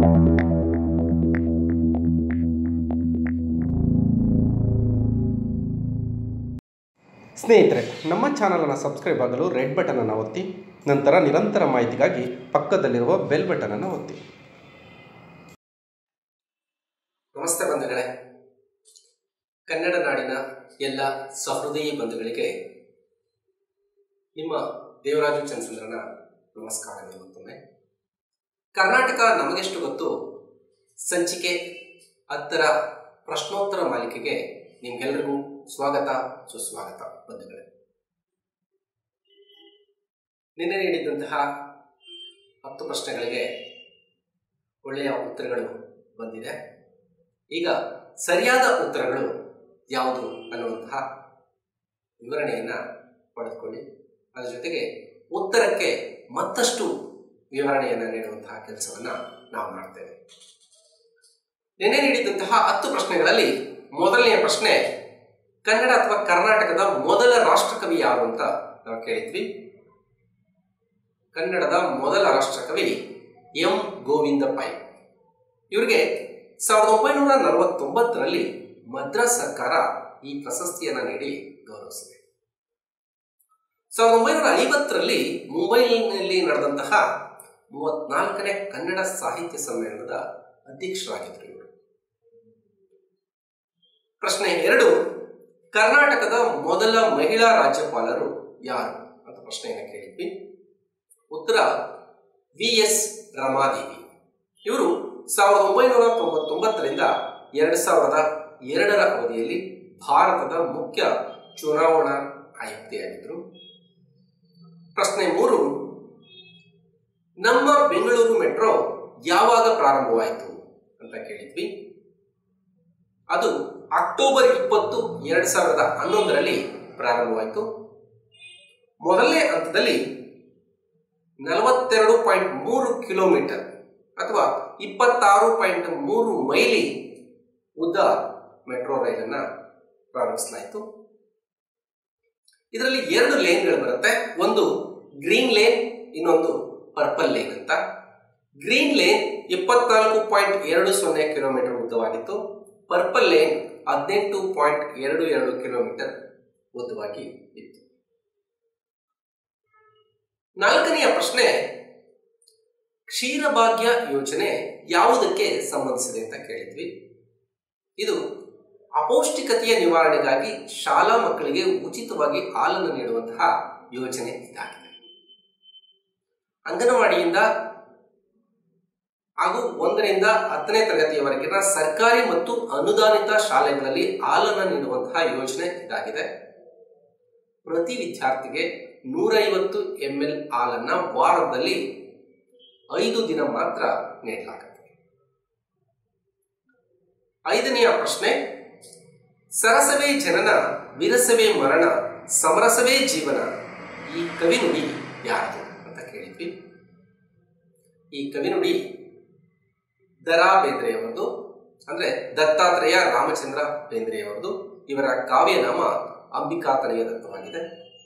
ಸ್ನೇಹಿತರೆ ನಮ್ಮ ಚಾನಲನ್ನು ಸಬ್ಸ್ಕ್ರೈಬ್ ಆಗಲು ರೆಡ್ ಬಟನನ್ನು ಒತ್ತಿ ನಂತರ ನಿರಂತರ ಮಾಹಿತಿಗಾಗಿ ಪಕ್ಕದಲ್ಲಿರುವ ಬೆಲ್ ಬಟನನ್ನು ಒತ್ತಿ ನಮಸ್ತೆ ಬಂಧುಗಳೇ ಕನ್ನಡ ನಾಡಿನ ಎಲ್ಲ ಸಹೃದಯಿ ಬಂಧುಗಳಿಗೆ ನಿಮ್ಮ ದೇವರಾಜು ಚಂದ್ರನ ನಮಸ್ಕಾರಗಳು ಮತ್ತೊಮ್ಮೆ ಕರ್ನಾಟಕ ನಮಗೆಷ್ಟು ಗೊತ್ತು ಸಂಚಿಕೆ ಹತ್ತರ ಪ್ರಶ್ನೋತ್ತರ ಮಾಲಿಕೆಗೆ ನಿಮ್ಗೆಲ್ಲರಿಗೂ ಸ್ವಾಗತ ಸುಸ್ವಾಗತ ಬಂಧುಗಳೇ ನಿನ್ನೆ ನೀಡಿದ್ದಂತಹ ಹತ್ತು ಪ್ರಶ್ನೆಗಳಿಗೆ ಒಳ್ಳೆಯ ಉತ್ತರಗಳು ಬಂದಿದೆ ಈಗ ಸರಿಯಾದ ಉತ್ತರಗಳು ಯಾವುದು ಅನ್ನುವಂತಹ ವಿವರಣೆಯನ್ನು ಪಡೆದುಕೊಳ್ಳಿ ಅದರ ಜೊತೆಗೆ ಉತ್ತರಕ್ಕೆ ಮತ್ತಷ್ಟು ವಿವರಣೆಯನ್ನು ನೀಡುವಂತಹ ಕೆಲಸವನ್ನು ನಾವು ಮಾಡ್ತೇವೆ ನಿನ್ನೆ ನೀಡಿದಂತಹ ಹತ್ತು ಪ್ರಶ್ನೆಗಳಲ್ಲಿ ಮೊದಲನೆಯ ಪ್ರಶ್ನೆ ಕನ್ನಡ ಅಥವಾ ಕರ್ನಾಟಕದ ಮೊದಲ ರಾಷ್ಟ್ರಕವಿ ಯಾರು ಅಂತ ನಾವು ಕೇಳಿದ್ವಿ ಕನ್ನಡದ ಮೊದಲ ರಾಷ್ಟ್ರಕವಿ ಎಂ ಗೋವಿಂದ ಪೈ ಇವರಿಗೆ ಸಾವಿರದ ಒಂಬೈನೂರ ನಲವತ್ತೊಂಬತ್ತರಲ್ಲಿ ಮದ್ರಾಸ್ ಸರ್ಕಾರ ಈ ಪ್ರಶಸ್ತಿಯನ್ನು ನೀಡಿ ಗೌರವಿಸಿದೆ ಸಾವಿರದ ಒಂಬೈನೂರ ಐವತ್ತರಲ್ಲಿ ಮುಂಬೈನಲ್ಲಿ ನಡೆದಂತಹ ಮೂವತ್ನಾಲ್ಕನೇ ಕನ್ನಡ ಸಾಹಿತ್ಯ ಸಮ್ಮೇಳನದ ಅಧ್ಯಕ್ಷರಾಗಿದ್ದರು ಇವರು ಪ್ರಶ್ನೆ ಎರಡು ಕರ್ನಾಟಕದ ಮೊದಲ ಮಹಿಳಾ ರಾಜ್ಯಪಾಲರು ಯಾರು ಅಂತ ಪ್ರಶ್ನೆಯನ್ನು ಕೇಳಿದ್ವಿ ಉತ್ತರ ವಿ ಎಸ್ ರಮಾದೇವಿ ಇವರು ಸಾವಿರದ ಒಂಬೈನೂರ ತೊಂಬತ್ತೊಂಬತ್ತರಿಂದ ಎರಡು ಸಾವಿರದ ಎರಡರ ಅವಧಿಯಲ್ಲಿ ಭಾರತದ ಮುಖ್ಯ ಚುನಾವಣಾ ಆಯುಕ್ತೆಯಾಗಿದ್ದರು ಪ್ರಶ್ನೆ ಮೂರು ನಮ್ಮ ಬೆಂಗಳೂರು ಮೆಟ್ರೋ ಯಾವಾಗ ಪ್ರಾರಂಭವಾಯಿತು ಅಂತ ಕೇಳಿದ್ವಿ ಅದು ಅಕ್ಟೋಬರ್ ಇಪ್ಪತ್ತು ಎರಡು ಸಾವಿರದ ಹನ್ನೊಂದರಲ್ಲಿ ಪ್ರಾರಂಭವಾಯಿತು ಮೊದಲನೇ ಹಂತದಲ್ಲಿ ನಲವತ್ತೆರಡು ಪಾಯಿಂಟ್ ಮೂರು ಕಿಲೋಮೀಟರ್ ಅಥವಾ ಇಪ್ಪತ್ತಾರು ಪಾಯಿಂಟ್ ಮೂರು ಮೈಲಿ ಉದ್ದ ಮೆಟ್ರೋ ರೈಲನ್ನು ಪ್ರಾರಂಭಿಸಲಾಯಿತು ಇದರಲ್ಲಿ ಎರಡು ಲೇನ್ಗಳು ಬರುತ್ತೆ ಒಂದು ಗ್ರೀನ್ ಲೇನ್ ಇನ್ನೊಂದು ಪರ್ಪಲ್ ಲೇನ್ ಅಂತ ಗ್ರೀನ್ ಲೇನ್ ಇಪ್ಪತ್ನಾಲ್ಕು ಪಾಯಿಂಟ್ ಎರಡು ಸೊನ್ನೆ ಕಿಲೋಮೀಟರ್ ಉದ್ದವಾಗಿತ್ತು ಪರ್ಪಲ್ ಲೇನ್ ಹದಿನೆಂಟು ಪಾಯಿಂಟ್ ಎರಡು ಎರಡು ಕಿಲೋಮೀಟರ್ ಉದ್ದವಾಗಿ ಇತ್ತು ನಾಲ್ಕನೆಯ ಪ್ರಶ್ನೆ ಕ್ಷೀರಭಾಗ್ಯ ಯೋಜನೆ ಯಾವುದಕ್ಕೆ ಸಂಬಂಧಿಸಿದೆ ಅಂತ ಕೇಳಿದ್ವಿ ಇದು ಅಪೌಷ್ಟಿಕತೆಯ ನಿವಾರಣೆಗಾಗಿ ಶಾಲಾ ಮಕ್ಕಳಿಗೆ ಉಚಿತವಾಗಿ ಹಾಲನ್ನು ನೀಡುವಂತಹ ಯೋಜನೆ ಇದಾಗಿದೆ ಅಂಗನವಾಡಿಯಿಂದ ಹಾಗೂ ಒಂದರಿಂದ ಹತ್ತನೇ ತರಗತಿಯವರೆಗಿನ ಸರ್ಕಾರಿ ಮತ್ತು ಅನುದಾನಿತ ಶಾಲೆಗಳಲ್ಲಿ ಹಾಲನ್ನು ನೀಡುವಂತಹ ಯೋಜನೆ ಇದಾಗಿದೆ ಪ್ರತಿ ವಿದ್ಯಾರ್ಥಿಗೆ ನೂರೈವತ್ತು ಎಂ ಎಲ್ ಹಾಲನ್ನು ವಾರದಲ್ಲಿ ಐದು ದಿನ ಮಾತ್ರ ನೀಡಲಾಗುತ್ತದೆ ಐದನೆಯ ಪ್ರಶ್ನೆ ಸರಸವೇ ಜನನ ವಿರಸವೇ ಮರಣ ಸಮರಸವೇ ಜೀವನ ಈ ಕವಿನುಡಿ ಯಾರ್ದು ಅಂತ ಕೇಳಿದ್ವಿ ಈ ಕವಿನುಡಿ ದರಾ ಬೇಂದ್ರೆಯವರದು ಅಂದ್ರೆ ದತ್ತಾತ್ರೇಯ ರಾಮಚಂದ್ರ ಬೇಂದ್ರೆಯವರದು ಇವರ ಕಾವ್ಯನಾಮ ಅಂಬಿಕಾತನಯ ದತ್ತವಾಗಿದೆ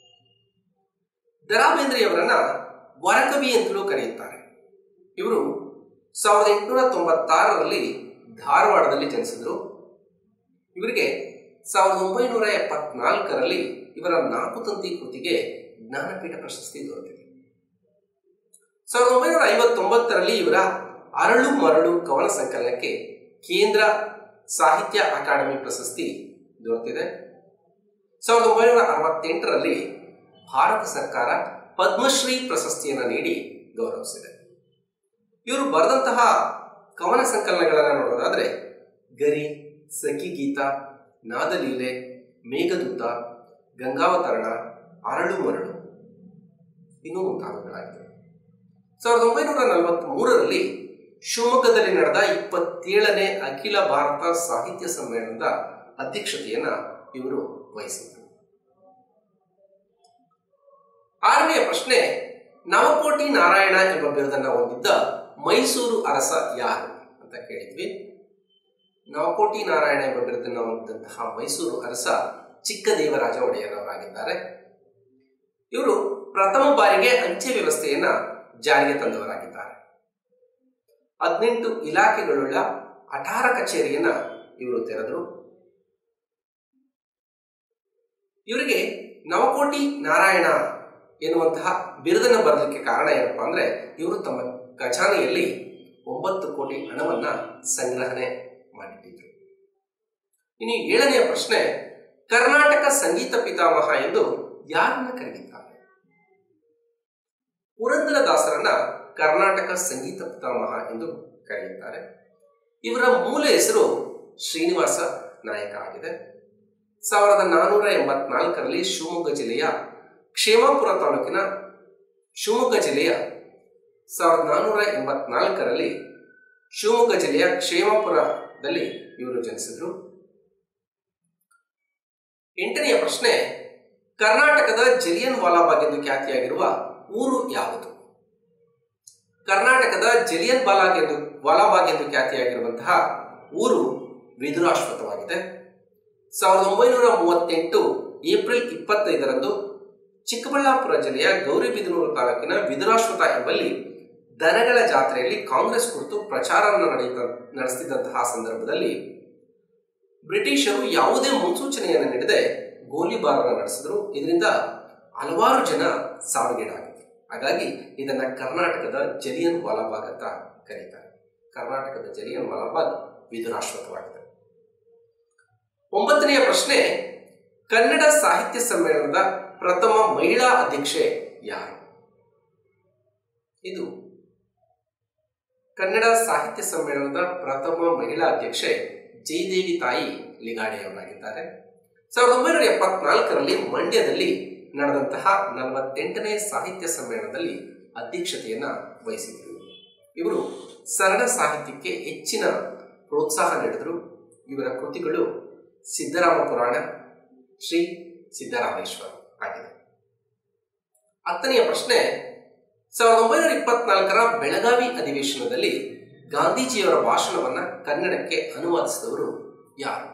ದರಾ ಬೇಂದ್ರೆಯವರನ್ನ ವರಕವಿ ಅಂತಲೂ ಕರೆಯುತ್ತಾರೆ ಇವರು ಸಾವಿರದ ಎಂಟುನೂರ ತೊಂಬತ್ತಾರರಲ್ಲಿ ಧಾರವಾಡದಲ್ಲಿ ಜನಿಸಿದರು ಇವರಿಗೆ ಸಾವಿರದ ಒಂಬೈನೂರ ಎಪ್ಪತ್ನಾಲ್ಕರಲ್ಲಿ ಇವರ ನಾಲ್ಕು ತಂತಿ ಕೃತಿಗೆ ಜ್ಞಾನಪೀಠ ಪ್ರಶಸ್ತಿ ದೊರೆತಿದೆ ಸಾವಿರದ ಒಂಬೈನೂರ ಐವತ್ತೊಂಬತ್ತರಲ್ಲಿ ಇವರ ಅರಳು ಮರಳು ಕವನ ಸಂಕಲನಕ್ಕೆ ಕೇಂದ್ರ ಸಾಹಿತ್ಯ ಅಕಾಡೆಮಿ ಪ್ರಶಸ್ತಿ ದೊರೆತಿದೆ ಸಾವಿರದ ಒಂಬೈನೂರ ಅರವತ್ತೆಂಟರಲ್ಲಿ ಭಾರತ ಸರ್ಕಾರ ಪದ್ಮಶ್ರೀ ಪ್ರಶಸ್ತಿಯನ್ನು ನೀಡಿ ಗೌರವಿಸಿದೆ ಇವರು ಬರೆದಂತಹ ಕವನ ಸಂಕಲನಗಳನ್ನು ನೋಡೋದಾದ್ರೆ ಗರಿ ಸಖಿ ಗೀತ ನಾದಲೀಲೆ ಮೇಘದೂತ ಗಂಗಾವತರಣ ಅರಳು ಮರಳು ಇನ್ನೂ ಮುಂತಾದವುಗಳಾಗಿವೆ ಸಾವಿರದ ಒಂಬೈನೂರ ನಲವತ್ತ್ ಮೂರರಲ್ಲಿ ಶಿವಮೊಗ್ಗದಲ್ಲಿ ನಡೆದ ಇಪ್ಪತ್ತೇಳನೇ ಅಖಿಲ ಭಾರತ ಸಾಹಿತ್ಯ ಸಮ್ಮೇಳನದ ಅಧ್ಯಕ್ಷತೆಯನ್ನ ಇವರು ವಹಿಸಿದರು ಆರನೆಯ ಪ್ರಶ್ನೆ ನವಕೋಟಿ ನಾರಾಯಣ ಎಂಬ ಬಿರುದನ್ನು ಹೊಂದಿದ್ದ ಮೈಸೂರು ಅರಸ ಯಾರು ಅಂತ ಕೇಳಿದ್ವಿ ನವಕೋಟಿ ನಾರಾಯಣ ಎಂಬ ಬಿರುದನ್ನು ಹೊಂದಿದಂತಹ ಮೈಸೂರು ಅರಸ ಚಿಕ್ಕದೇವರಾಜ ಒಡೆಯರವರಾಗಿದ್ದಾರೆ ಇವರು ಪ್ರಥಮ ಬಾರಿಗೆ ಅಂಚೆ ವ್ಯವಸ್ಥೆಯನ್ನ ಜಾರಿಗೆ ತಂದವರಾಗಿದ್ದಾರೆ ಹದಿನೆಂಟು ಇಲಾಖೆಗಳುಳ್ಳ ಅಠಾರ ಕಚೇರಿಯನ್ನ ಇವರು ತೆರೆದರು ಇವರಿಗೆ ನವಕೋಟಿ ನಾರಾಯಣ ಎನ್ನುವಂತಹ ಬಿರುದನ್ನು ಬರಲಿಕ್ಕೆ ಕಾರಣ ಏನಪ್ಪಾ ಅಂದ್ರೆ ಇವರು ತಮ್ಮ ಖಜಾನೆಯಲ್ಲಿ ಒಂಬತ್ತು ಕೋಟಿ ಹಣವನ್ನ ಸಂಗ್ರಹಣೆ ಮಾಡಿಟ್ಟಿದ್ರು ಇನ್ನು ಏಳನೆಯ ಪ್ರಶ್ನೆ ಕರ್ನಾಟಕ ಸಂಗೀತ ಪಿತಾಮಹ ಎಂದು ಯಾರನ್ನ ಕರೆದಿದ್ದಾರೆ ಪುರಂದರದಾಸರನ್ನ ಕರ್ನಾಟಕ ಸಂಗೀತ ಪಿತಾಮಹ ಎಂದು ಕರೆಯುತ್ತಾರೆ ಇವರ ಮೂಲ ಹೆಸರು ಶ್ರೀನಿವಾಸ ನಾಯಕ ಆಗಿದೆ ಸಾವಿರದ ನಾನ್ನೂರ ಎಂಬತ್ನಾಲ್ಕರಲ್ಲಿ ಶಿವಮೊಗ್ಗ ಜಿಲ್ಲೆಯ ಕ್ಷೇಮಾಪುರ ತಾಲೂಕಿನ ಶಿವಮೊಗ್ಗ ಜಿಲ್ಲೆಯ ಸಾವಿರದ ನಾನ್ನೂರ ಎಂಬತ್ನಾಲ್ಕರಲ್ಲಿ ಶಿವಮೊಗ್ಗ ಜಿಲ್ಲೆಯ ಕ್ಷೇಮಾಪುರದಲ್ಲಿ ಇವರು ಜನಿಸಿದ್ರು ಎಂಟನೆಯ ಪ್ರಶ್ನೆ ಕರ್ನಾಟಕದ ಜಲಿಯನ್ ವಾಲಾಬಾಗ್ ಎಂದು ಖ್ಯಾತಿಯಾಗಿರುವ ಊರು ಯಾವುದು ಕರ್ನಾಟಕದ ಜಲಿಯನ್ ಬಾಲಾಗ್ ಎಂದು ವಾಲಾಬಾಗ್ ಎಂದು ಖ್ಯಾತಿಯಾಗಿರುವಂತಹ ಊರು ವಿದುರಾಶ್ವತವಾಗಿದೆ ಸಾವಿರದ ಒಂಬೈನೂರ ಮೂವತ್ತೆಂಟು ಏಪ್ರಿಲ್ ಇಪ್ಪತ್ತೈದರಂದು ಚಿಕ್ಕಬಳ್ಳಾಪುರ ಜಿಲ್ಲೆಯ ಗೌರಿಬಿದನೂರು ತಾಲೂಕಿನ ವಿದುರಾಶ್ವತ ಎಂಬಲ್ಲಿ ದನಗಳ ಜಾತ್ರೆಯಲ್ಲಿ ಕಾಂಗ್ರೆಸ್ ಕುರಿತು ಪ್ರಚಾರವನ್ನು ನಡೆಯುತ್ತ ನಡೆಸುತ್ತಿದ್ದಂತಹ ಸಂದರ್ಭದಲ್ಲಿ ಬ್ರಿಟಿಷರು ಯಾವುದೇ ಮುನ್ಸೂಚನೆಯನ್ನು ನೀಡದೆ ಗೋಲಿಬಾರನ್ನು ನಡೆಸಿದ್ರು ಇದರಿಂದ ಹಲವಾರು ಜನ ಸಾವಿಗೀಡಾಗಿದ್ರು ಹಾಗಾಗಿ ಇದನ್ನ ಕರ್ನಾಟಕದ ಜಲಿಯನ್ ವಾಲಾಬಾಗ್ ಅಂತ ಕರೀತಾರೆ ಕರ್ನಾಟಕದ ಜಲಿಯನ್ ವಾಲಾಬಾಗ್ ವಿದುರಾಶ್ವತವಾಗಿದೆ ಒಂಬತ್ತನೆಯ ಪ್ರಶ್ನೆ ಕನ್ನಡ ಸಾಹಿತ್ಯ ಸಮ್ಮೇಳನದ ಪ್ರಥಮ ಮಹಿಳಾ ಅಧ್ಯಕ್ಷೆ ಯಾರು ಇದು ಕನ್ನಡ ಸಾಹಿತ್ಯ ಸಮ್ಮೇಳನದ ಪ್ರಥಮ ಮಹಿಳಾ ಅಧ್ಯಕ್ಷೆ ಜಯದೇವಿ ತಾಯಿ ಲಿಗಾಡೆಯವರಾಗಿದ್ದಾರೆ ಸಾವಿರದ ಒಂಬೈನೂರ ಎಪ್ಪತ್ನಾಲ್ಕರಲ್ಲಿ ಮಂಡ್ಯದಲ್ಲಿ ನಡೆದಂತಹ ನಲವತ್ತೆಂಟನೇ ಸಾಹಿತ್ಯ ಸಮ್ಮೇಳನದಲ್ಲಿ ಅಧ್ಯಕ್ಷತೆಯನ್ನ ವಹಿಸಿದರು ಇವರು ಸರಳ ಸಾಹಿತ್ಯಕ್ಕೆ ಹೆಚ್ಚಿನ ಪ್ರೋತ್ಸಾಹ ನೀಡಿದರು ಇವರ ಕೃತಿಗಳು ಸಿದ್ದರಾಮ ಪುರಾಣ ಶ್ರೀ ಸಿದ್ದರಾಮೇಶ್ವರ ಆಗಿದೆ ಹತ್ತನೆಯ ಪ್ರಶ್ನೆ ಸಾವಿರದ ಒಂಬೈನೂರ ಇಪ್ಪತ್ನಾಲ್ಕರ ಬೆಳಗಾವಿ ಅಧಿವೇಶನದಲ್ಲಿ ಗಾಂಧೀಜಿಯವರ ಭಾಷಣವನ್ನ ಕನ್ನಡಕ್ಕೆ ಅನುವಾದಿಸಿದವರು ಯಾರು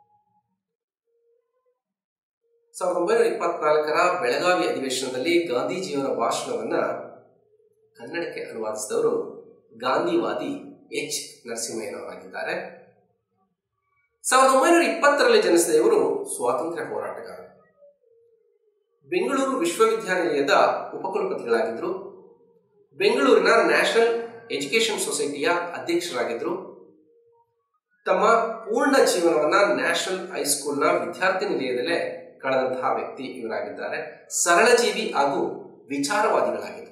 ಸಾವಿರದ ಒಂಬೈನೂರ ಇಪ್ಪತ್ನಾಲ್ಕರ ಬೆಳಗಾವಿ ಅಧಿವೇಶನದಲ್ಲಿ ಗಾಂಧೀಜಿಯವರ ಭಾಷಣವನ್ನ ಕನ್ನಡಕ್ಕೆ ಅನುವಾದಿಸಿದವರು ಗಾಂಧಿವಾದಿ ಎಚ್ ನರಸಿಂಹಯ್ಯನವರಾಗಿದ್ದಾರೆ ಸಾವಿರದ ಒಂಬೈನೂರ ಇಪ್ಪತ್ತರಲ್ಲಿ ಜನಿಸಿದ ಇವರು ಸ್ವಾತಂತ್ರ್ಯ ಹೋರಾಟಗಾರ ಬೆಂಗಳೂರು ವಿಶ್ವವಿದ್ಯಾನಿಲಯದ ಉಪಕುಲಪತಿಗಳಾಗಿದ್ದರು ಬೆಂಗಳೂರಿನ ನ್ಯಾಷನಲ್ ಎಜುಕೇಶನ್ ಸೊಸೈಟಿಯ ಅಧ್ಯಕ್ಷರಾಗಿದ್ದರು ತಮ್ಮ ಪೂರ್ಣ ಜೀವನವನ್ನ ನ್ಯಾಷನಲ್ ಹೈಸ್ಕೂಲ್ನ ವಿದ್ಯಾರ್ಥಿ ನಿಲಯದಲ್ಲೇ ಕಳೆದಂತಹ ವ್ಯಕ್ತಿ ಇವರಾಗಿದ್ದಾರೆ ಸರಳ ಜೀವಿ ಹಾಗೂ ವಿಚಾರವಾದಿಗಳಾಗಿದ್ದರು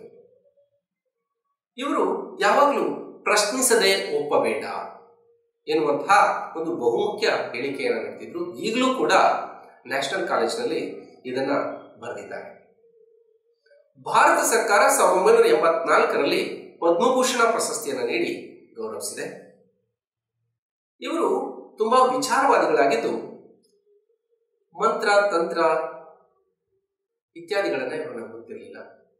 ಇವರು ಯಾವಾಗಲೂ ಪ್ರಶ್ನಿಸದೆ ಒಪ್ಪಬೇಡ ಎನ್ನುವಂತಹ ಒಂದು ಬಹುಮುಖ್ಯ ಹೇಳಿಕೆಯನ್ನು ನೀಡ್ತಿದ್ರು ಈಗಲೂ ಕೂಡ ನ್ಯಾಷನಲ್ ಕಾಲೇಜಿನಲ್ಲಿ ಇದನ್ನ ಬರೆದಿದ್ದಾರೆ ಭಾರತ ಸರ್ಕಾರ ಸಾವಿರದ ಒಂಬೈನೂರ ಎಂಬತ್ನಾಲ್ಕರಲ್ಲಿ ಪದ್ಮಭೂಷಣ ಪ್ರಶಸ್ತಿಯನ್ನು ನೀಡಿ ಗೌರವಿಸಿದೆ ಇವರು ತುಂಬಾ ವಿಚಾರವಾದಿಗಳಾಗಿದ್ದು ಮಂತ್ರ ತಂತ್ರ ಇತ್ಯಾದಿಗಳನ್ನ ಇವರು ನಂಬುತ್ತಿರಲಿಲ್ಲ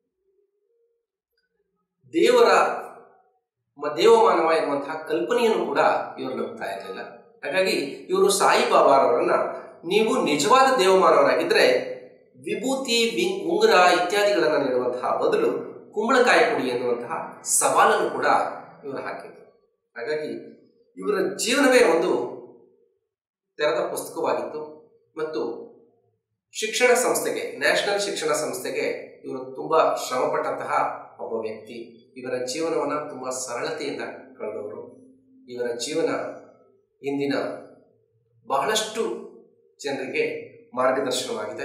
ದೇವರ ಮ- ದೇವಮಾನವ ಎನ್ನುವಂತಹ ಕಲ್ಪನೆಯನ್ನು ಕೂಡ ಇವರು ನಂಬ್ತಾ ಇರಲಿಲ್ಲ ಹಾಗಾಗಿ ಇವರು ಸಾಯಿಬಾಬಾರವರನ್ನ ನೀವು ನಿಜವಾದ ದೇವಮಾನವರಾಗಿದ್ರೆ ವಿಭೂತಿ ವಿ- ಉಂಗುರ ಇತ್ಯಾದಿಗಳನ್ನು ನೀಡುವಂತಹ ಬದಲು ಕುಂಬಳಕಾಯಿ ಕೊಡಿ ಎನ್ನುವಂತಹ ಸವಾಲನ್ನು ಕೂಡ ಇವರು ಹಾಕಿದ್ರು ಹಾಗಾಗಿ ಇವರ ಜೀವನವೇ ಒಂದು ತೆರೆದ ಪುಸ್ತಕವಾಗಿತ್ತು ಮತ್ತು ಶಿಕ್ಷಣ ಸಂಸ್ಥೆಗೆ ನ್ಯಾಷನಲ್ ಶಿಕ್ಷಣ ಸಂಸ್ಥೆಗೆ ಇವರು ತುಂಬಾ ಶ್ರಮಪಟ್ಟಂತಹ ಒಬ್ಬ ವ್ಯಕ್ತಿ ಇವರ ಜೀವನವನ್ನ ತುಂಬಾ ಸರಳತೆಯಿಂದ ಕಳೆದವರು ಇವರ ಜೀವನ ಇಂದಿನ ಬಹಳಷ್ಟು ಜನರಿಗೆ ಮಾರ್ಗದರ್ಶನವಾಗಿದೆ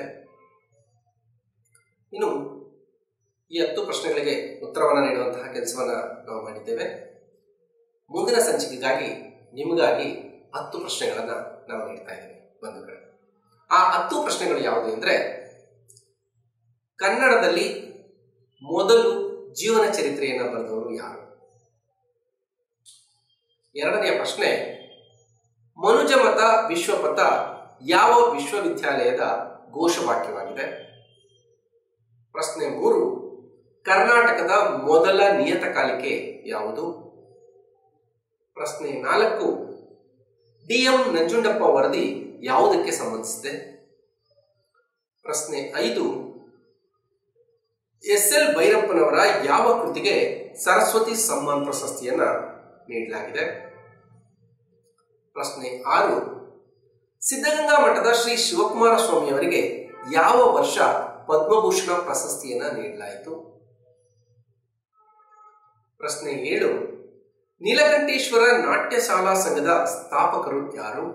ಇನ್ನು ಈ ಹತ್ತು ಪ್ರಶ್ನೆಗಳಿಗೆ ಉತ್ತರವನ್ನು ನೀಡುವಂತಹ ಕೆಲಸವನ್ನ ನಾವು ಮಾಡಿದ್ದೇವೆ ಮುಂದಿನ ಸಂಚಿಕೆಗಾಗಿ ನಿಮಗಾಗಿ ಹತ್ತು ಪ್ರಶ್ನೆಗಳನ್ನ ನಾವು ನೀಡ್ತಾ ಇದ್ದೇವೆ ಬಂಧುಗಳೇ ಆ ಹತ್ತು ಪ್ರಶ್ನೆಗಳು ಯಾವುದು ಅಂದ್ರೆ ಕನ್ನಡದಲ್ಲಿ ಮೊದಲು ಜೀವನ ಚರಿತ್ರೆಯನ್ನು ಬರೆದವರು ಯಾರು ಎರಡನೆಯ ಪ್ರಶ್ನೆ ಮನುಜಮತ ವಿಶ್ವಪಥ ಯಾವ ವಿಶ್ವವಿದ್ಯಾಲಯದ ಘೋಷವಾಕ್ಯವಾಗಿದೆ ಪ್ರಶ್ನೆ ಮೂರು ಕರ್ನಾಟಕದ ಮೊದಲ ನಿಯತಕಾಲಿಕೆ ಯಾವುದು ಪ್ರಶ್ನೆ ನಾಲ್ಕು ಡಿ ಎಂ ನಂಜುಂಡಪ್ಪ ವರದಿ ಯಾವುದಕ್ಕೆ ಸಂಬಂಧಿಸಿದೆ ಪ್ರಶ್ನೆ ಐದು ಎಸ್ ಎಲ್ ಭೈರಪ್ಪನವರ ಯಾವ ಕೃತಿಗೆ ಸರಸ್ವತಿ ಸಮ್ಮಾನ್ ಪ್ರಶಸ್ತಿಯನ್ನ ನೀಡಲಾಗಿದೆ ಪ್ರಶ್ನೆ ಆರು ಸಿದ್ಧಗಂಗಾ ಮಠದ ಶ್ರೀ ಶಿವಕುಮಾರ ಸ್ವಾಮಿಯವರಿಗೆ ಯಾವ ವರ್ಷ ಪದ್ಮಭೂಷಣ ಪ್ರಶಸ್ತಿಯನ್ನ ನೀಡಲಾಯಿತು ಪ್ರಶ್ನೆ ಏಳು ನೀಲಕಂಠೇಶ್ವರ ನಾಟ್ಯ ಶಾಲಾ ಸಂಘದ ಸ್ಥಾಪಕರು ಯಾರು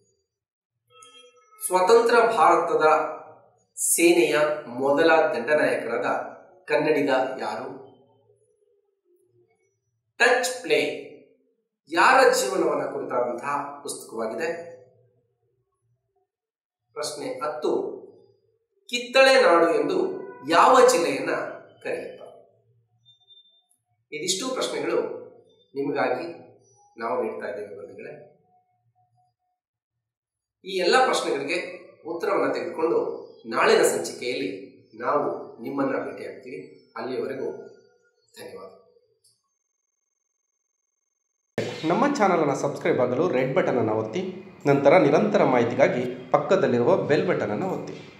ಸ್ವತಂತ್ರ ಭಾರತದ ಸೇನೆಯ ಮೊದಲ ದಂಡನಾಯಕರಾದ ಕನ್ನಡಿಗ ಯಾರು ಟಚ್ ಪ್ಲೇ ಯಾರ ಜೀವನವನ್ನು ಕುರಿತಾದಂತಹ ಪುಸ್ತಕವಾಗಿದೆ ಪ್ರಶ್ನೆ ಹತ್ತು ಕಿತ್ತಳೆ ನಾಡು ಎಂದು ಯಾವ ಜಿಲ್ಲೆಯನ್ನ ಕರೆಯುತ್ತಾರೆ ಇದಿಷ್ಟು ಪ್ರಶ್ನೆಗಳು ನಿಮಗಾಗಿ ನಾವು ನೀಡ್ತಾ ಇದ್ದೇವೆ ಬಂಧುಗಳೇ ಈ ಎಲ್ಲ ಪ್ರಶ್ನೆಗಳಿಗೆ ಉತ್ತರವನ್ನು ತೆಗೆದುಕೊಂಡು ನಾಳಿನ ಸಂಚಿಕೆಯಲ್ಲಿ ನಾವು ನಿಮ್ಮನ್ನ ಭೇಟಿಯಾಗ್ತೀವಿ ಅಲ್ಲಿಯವರೆಗೂ ಧನ್ಯವಾದ ನಮ್ಮ ಚಾನಲನ್ನು ಸಬ್ಸ್ಕ್ರೈಬ್ ಆಗಲು ರೆಡ್ ಬಟನನ್ನು ಒತ್ತಿ ನಂತರ ನಿರಂತರ ಮಾಹಿತಿಗಾಗಿ ಪಕ್ಕದಲ್ಲಿರುವ ಬೆಲ್ ಬಟನನ್ನು ಒತ್ತಿ